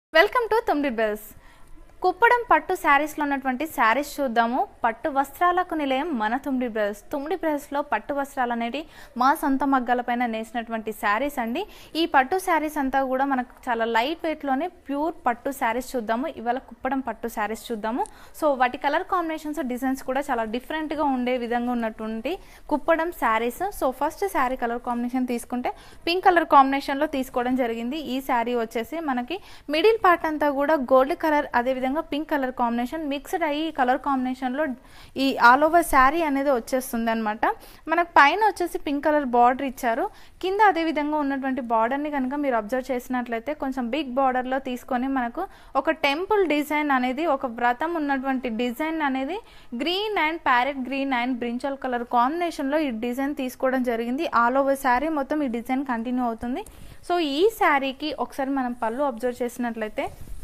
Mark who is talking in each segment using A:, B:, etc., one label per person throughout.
A: welcome to తొమ్మిది బెల్స్ కుప్పడం పట్టు శారీస్లో ఉన్నటువంటి శారీస్ చూద్దాము పట్టు వస్త్రాలకు నిలయం మన తుమ్మిడి బ్రదర్స్ తుమ్మిడి బ్రదర్స్లో పట్టు వస్త్రాలు అనేది మా సొంత మగ్గాలపైన నేసినటువంటి శారీస్ అండి ఈ పట్టు శారీస్ అంతా కూడా మనకు చాలా లైట్ వెయిట్లోనే ప్యూర్ పట్టు శారీస్ చూద్దాము ఇవాళ కుప్పడం పట్టు శారీస్ చూద్దాము సో వాటి కలర్ కాంబినేషన్స్ డిజైన్స్ కూడా చాలా డిఫరెంట్గా ఉండే విధంగా ఉన్నటువంటి Kuppadam saris so first sari colour combination తీసుకుంటే పింక్ కలర్ కాంబినేషన్లో తీసుకోవడం జరిగింది ఈ శారీ వచ్చేసి మనకి మిడిల్ పార్ట్ అంతా కూడా గోల్డ్ కలర్ అదేవిధంగా పింక్ కలర్ కాంబినేషన్ మిక్స్డ్ అయ్యి ఈ కలర్ కాంబినేషన్లో ఈ ఆల్ ఓవర్ శారీ అనేది వచ్చేస్తుంది అనమాట మనకు పైన వచ్చేసి పింక్ కలర్ బార్డర్ ఇచ్చారు కింద అదే విధంగా ఉన్నటువంటి బార్డర్ని కనుక మీరు అబ్జర్వ్ చేసినట్లయితే కొంచెం బిగ్ బార్డర్లో తీసుకొని మనకు ఒక టెంపుల్ డిజైన్ అనేది ఒక వ్రతం ఉన్నటువంటి డిజైన్ అనేది green and parrot green and brinjal colour కాంబినేషన్లో ఈ డిజైన్ తీసుకోవడం జరిగింది ఆల్ ఓవర్ శారీ మొత్తం ఈ డిజైన్ కంటిన్యూ అవుతుంది సో ఈ శారీకి ఒకసారి మనం పళ్ళు అబ్జర్వ్ చేసినట్లయితే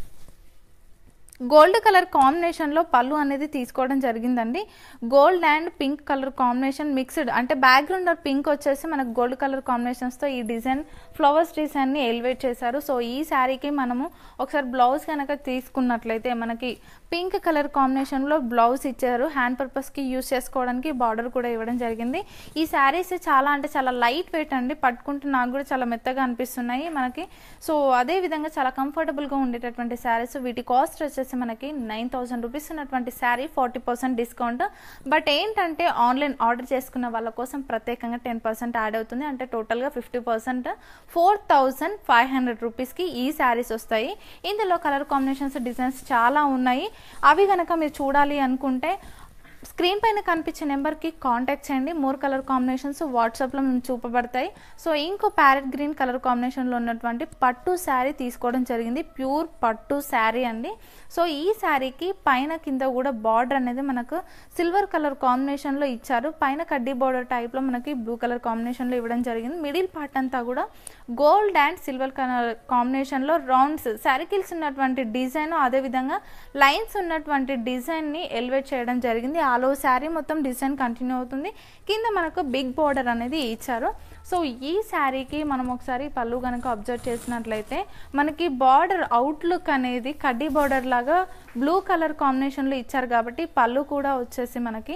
A: గోల్డ్ కలర్ కాంబినేషన్లో పళ్ళు అనేది తీసుకోవడం జరిగిందండి gold and pink colour combination mixed అంటే బ్యాక్గ్రౌండ్ పింక్ వచ్చేసి మనకు గోల్డ్ కలర్ కాంబినేషన్స్తో ఈ డిజైన్ ఫ్లవర్స్ డిజైన్ని ఎలివేట్ చేశారు సో ఈ శారీకి మనము ఒకసారి బ్లౌజ్ కనుక తీసుకున్నట్లయితే మనకి పింక్ కలర్ కాంబినేషన్లో బ్లౌజ్ ఇచ్చారు హ్యాండ్ పర్పస్కి యూస్ చేసుకోవడానికి బార్డర్ కూడా ఇవ్వడం జరిగింది ఈ శారీస్ చాలా అంటే చాలా లైట్ వెయిట్ అండి పట్టుకుంటే నాకు కూడా చాలా మెత్తగా అనిపిస్తున్నాయి మనకి సో అదే విధంగా చాలా కంఫర్టబుల్గా ఉండేటటువంటి శారీస్ వీటి కాస్ట్ వచ్చేసి మనకి నైన్ థౌసండ్ రూపీస్ ఉన్నటువంటి sari forty percent discount but ఏంటంటే ఆన్లైన్ ఆర్డర్ చేసుకున్న వాళ్ళ కోసం ప్రత్యేకంగా టెన్ పర్సెంట్ యాడ్ అవుతుంది అంటే టోటల్గా fifty percent four thousand five hundred రూపీస్కి ఈ శారీస్ వస్తాయి ఇందులో కలర్ కాంబినేషన్స్ డిజైన్స్ చాలా ఉన్నాయి అవి కనుక మీరు చూడాలి అనుకుంటే స్క్రీన్ పైన కనిపించే నెంబర్కి కాంటాక్ట్ చేయండి మోర్ కలర్ కాంబినేషన్స్ వాట్సాప్లో మేము చూపబడతాయి సో ఇంకో ప్యారెట్ గ్రీన్ కలర్ కాంబినేషన్లో ఉన్నటువంటి పట్టు శారీ తీసుకోవడం జరిగింది ప్యూర్ పట్టు శారీ అండి సో ఈ శారీకి పైన కింద కూడా బార్డర్ అనేది మనకు సిల్వర్ కలర్ కాంబినేషన్లో ఇచ్చారు పైన కడ్డీ బార్డర్ టైప్లో మనకి బ్లూ కలర్ కాంబినేషన్లో ఇవ్వడం జరిగింది మిడిల్ పార్ట్ అంతా కూడా గోల్డ్ అండ్ సిల్వర్ కలర్ కాంబినేషన్లో రౌండ్స్ శారీకిల్స్ ఉన్నటువంటి డిజైన్ అదేవిధంగా లైన్స్ ఉన్నటువంటి డిజైన్ని ఎలివేట్ చేయడం జరిగింది ఆల్ ఓవర్ శారీ మొత్తం డిజైన్ కంటిన్యూ అవుతుంది కింద మనకు బిగ్ బార్డర్ అనేది ఇచ్చారు సో ఈ శారీకి మనం ఒకసారి పళ్ళు కనుక అబ్జర్వ్ చేసినట్లయితే మనకి బార్డర్ అవుట్లుక్ అనేది కడ్డీ బార్డర్ లాగా బ్లూ కలర్ కాంబినేషన్లో ఇచ్చారు కాబట్టి పళ్ళు కూడా వచ్చేసి మనకి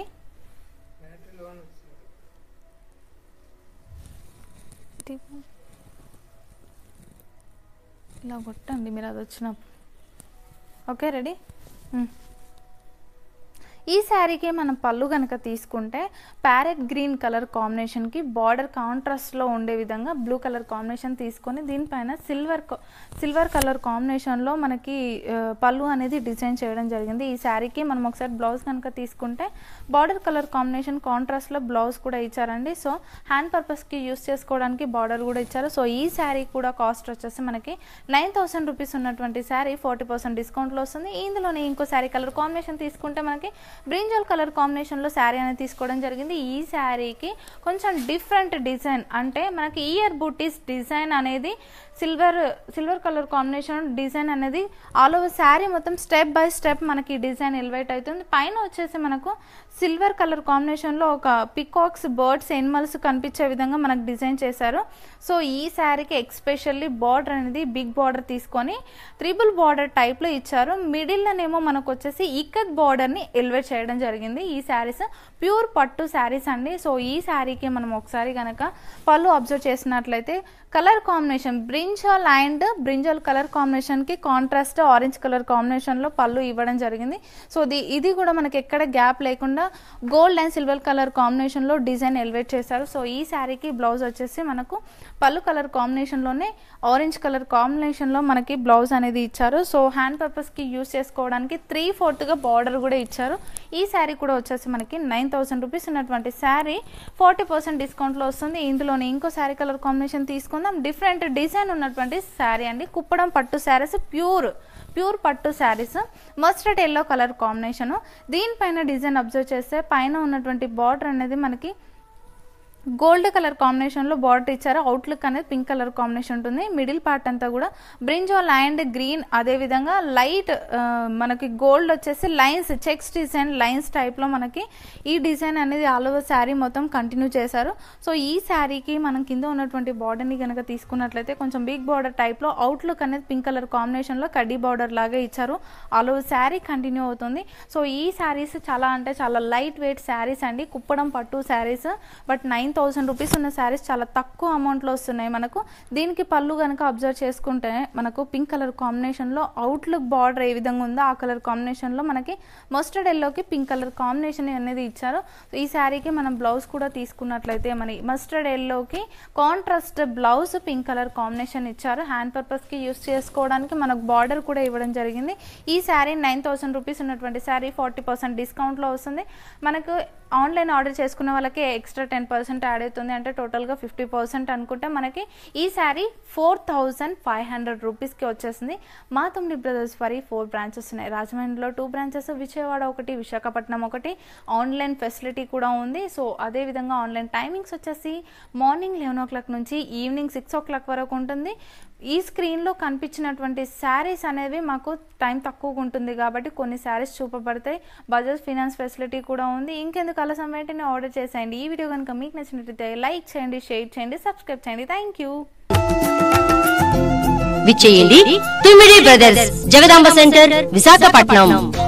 A: ఇలా కొట్టండి మీరు అది వచ్చినప్పుడు ఓకే రెడీ ఈ శారీకి మనం పళ్ళు కనుక తీసుకుంటే ప్యారెట్ గ్రీన్ కలర్ కాంబినేషన్కి బార్డర్ కాంట్రాస్ట్లో ఉండే విధంగా బ్లూ కలర్ కాంబినేషన్ తీసుకొని దీనిపైన సిల్వర్ సిల్వర్ కలర్ కాంబినేషన్లో మనకి పళ్ళు అనేది డిజైన్ చేయడం జరిగింది ఈ శారీకి మనం ఒకసారి బ్లౌజ్ కనుక తీసుకుంటే బార్డర్ కలర్ కాంబినేషన్ కాంట్రాస్ట్లో బ్లౌజ్ కూడా ఇచ్చారండి సో హ్యాండ్ పర్పస్కి యూస్ చేసుకోవడానికి బార్డర్ కూడా ఇచ్చారు సో ఈ శారీ కూడా కాస్ట్ వచ్చేసి మనకి నైన్ థౌసండ్ రూపీస్ ఉన్నటువంటి శారీ ఫార్టీ పర్సెంట్ డిస్కౌంట్లో వస్తుంది ఇందులోనే ఇంకో శారీ కలర్ కాంబినేషన్ తీసుకుంటే మనకి బ్రింజల్ కలర్ కాంబినేషన్లో శారీ అనేది తీసుకోవడం జరిగింది ఈ శారీకి కొంచెం డిఫరెంట్ డిజైన్ అంటే మనకి ఇయర్ బూటీస్ డిజైన్ అనేది silver silver colour combination design అనేది ఆల్ ఓవర్ శారీ మొత్తం స్టెప్ బై స్టెప్ మనకి డిజైన్ ఎలివేట్ అవుతుంది పైన వచ్చేసి మనకు సిల్వర్ కలర్ కాంబినేషన్లో ఒక పికాక్స్ బర్డ్స్ ఎనిమల్స్ కనిపించే విధంగా మనకు డిజైన్ చేశారు సో ఈ శారీకి ఎక్స్పెషల్లీ బార్డర్ అనేది బిగ్ బార్డర్ తీసుకొని త్రిబుల్ బార్డర్ టైప్లో ఇచ్చారు మిడిల్లోనేమో మనకు వచ్చేసి ఇక్కత్ బార్డర్ని ఎలివేట్ చేయడం జరిగింది ఈ శారీస్ ప్యూర్ పట్టు శారీస్ అండి సో ఈ శారీకి మనం ఒకసారి కనుక పళ్ళు అబ్జర్వ్ చేసినట్లయితే colour combination brinjal and brinjal colour కాంబినేషన్కి కాంట్రాస్ట్ ఆరెంజ్ కలర్ కాంబినేషన్లో పళ్ళు ఇవ్వడం జరిగింది సో ఇది ఇది కూడా మనకి ఎక్కడ గ్యాప్ లేకుండా గోల్డ్ అండ్ సిల్వర్ కలర్ కాంబినేషన్లో డిజైన్ ఎలివేట్ చేశారు సో ఈ శారీకి బ్లౌజ్ వచ్చేసి మనకు పళ్ళు కలర్ కాంబినేషన్లోనే ఆరెంజ్ కలర్ కాంబినేషన్లో మనకి బ్లౌజ్ అనేది ఇచ్చారు సో హ్యాండ్ పర్పస్కి యూస్ చేసుకోవడానికి త్రీ ఫోర్త్గా బార్డర్ కూడా ఇచ్చారు ఈ శారీ కూడా వచ్చేసి మనకి నైన్ థౌసండ్ రూపీస్ ఉన్నటువంటి శారీ ఫార్టీ పర్సెంట్ డిస్కౌంట్లో వస్తుంది ఇందులోనే ఇంకో శారీ కలర్ కాంబినేషన్ తీసుకుందాం డిఫరెంట్ డిజైన్ ఉన్నటువంటి శారీ అండి కుప్పడం పట్టు శారీస్ ప్యూర్ ప్యూర్ పట్టు saris mustard yellow colour combination దీనిపైన డిజైన్ అబ్జర్వ్ చేస్తే పైన ఉన్నటువంటి బార్డర్ అనేది మనకి గోల్డ్ కలర్ కాంబినేషన్లో బార్డర్ ఇచ్చారు అవుట్లుక్ అనేది పింక్ కలర్ కాంబినేషన్ ఉంటుంది మిడిల్ పార్ట్ అంతా కూడా బ్రింజాల్ అండ్ గ్రీన్ అదేవిధంగా లైట్ మనకి గోల్డ్ వచ్చేసి లైన్స్ చెక్స్ డిజైన్ లైన్స్ టైప్లో మనకి ఈ డిజైన్ అనేది ఆల్ ఓవర్ శారీ మొత్తం కంటిన్యూ చేశారు సో ఈ శారీకి మనం కింద ఉన్నటువంటి బార్డర్ని కనుక తీసుకున్నట్లయితే కొంచెం బిగ్ బార్డర్ టైప్లో అవుట్లుక్ అనేది పింక్ కలర్ కాంబినేషన్లో కడ్డీ బార్డర్ లాగా ఇచ్చారు ఆల్ ఓవర్ శారీ కంటిన్యూ అవుతుంది సో ఈ శారీస్ చాలా అంటే చాలా లైట్ వెయిట్ శారీస్ అండి కుప్పడం పట్టు saris but nine thousand rupees ఉన్న శారీస్ చాలా తక్కువ అమౌంట్లో వస్తున్నాయి మనకు దీనికి పళ్ళు కనుక అబ్జర్వ్ చేసుకుంటే మనకు పింక్ కలర్ కాంబినేషన్లో అవుట్లుక్ బార్డర్ ఏ విధంగా ఉందో ఆ కలర్ కాంబినేషన్లో మనకి మస్టర్డ్ ఎల్లోకి పింక్ కలర్ కాంబినేషన్ అనేది ఇచ్చారు సో ఈ శారీకి మనం బ్లౌజ్ కూడా తీసుకున్నట్లయితే మన మస్టర్డ్ ఎల్లోకి contrast blouse pink colour combination ఇచ్చారు హ్యాండ్ పర్పస్కి యూస్ చేసుకోవడానికి మనకు బార్డర్ కూడా ఇవ్వడం జరిగింది ఈ శారీ నైన్ థౌసండ్ రూపీస్ ఉన్నటువంటి శారీ ఫార్టీ పర్సెంట్ డిస్కౌంట్లో వస్తుంది మనకు ఆన్లైన్ ఆర్డర్ చేసుకున్న వాళ్ళకి ఎక్స్ట్రా టెన్ పర్సెంట్ యాడ్ అవుతుంది అంటే టోటల్గా ఫిఫ్టీ పర్సెంట్ అనుకుంటే మనకి ఈ sari four thousand five hundred రూపీస్కి వచ్చేసింది మా తొమ్మిది బ్రదర్స్ వరి ఫోర్ బ్రాంచెస్ ఉన్నాయి రాజమండ్రిలో టూ బ్రాంచెస్ విజయవాడ ఒకటి విశాఖపట్నం ఒకటి ఆన్లైన్ ఫెసిలిటీ కూడా ఉంది సో అదేవిధంగా ఆన్లైన్ టైమింగ్స్ వచ్చేసి మార్నింగ్ లెవెన్ ఓ క్లాక్ నుంచి ఈవినింగ్ సిక్స్ ఓ క్లాక్ వరకు ఉంటుంది ఈ స్క్రీన్లో కనిపించినటువంటి శారీస్ అనేవి మాకు టైం తక్కువగా ఉంటుంది కాబట్టి కొన్ని శారీస్ చూపబడతాయి బజాజ్ ఫినాన్స్ ఫెసిలిటీ కూడా ఉంది ఇంకెందుకు అలసం వెంటనే ఆర్డర్ చేసేయండి ఈ వీడియో కనుక మీకు నచ్చినట్లయితే లైక్ చేయండి షేర్ చేయండి సబ్స్క్రైబ్ చేయండి థ్యాంక్ యూ
B: విచ్చేయండి తుమ్మిడి బ్రదర్స్ జగదాంబ సెంటర్ విశాఖపట్నం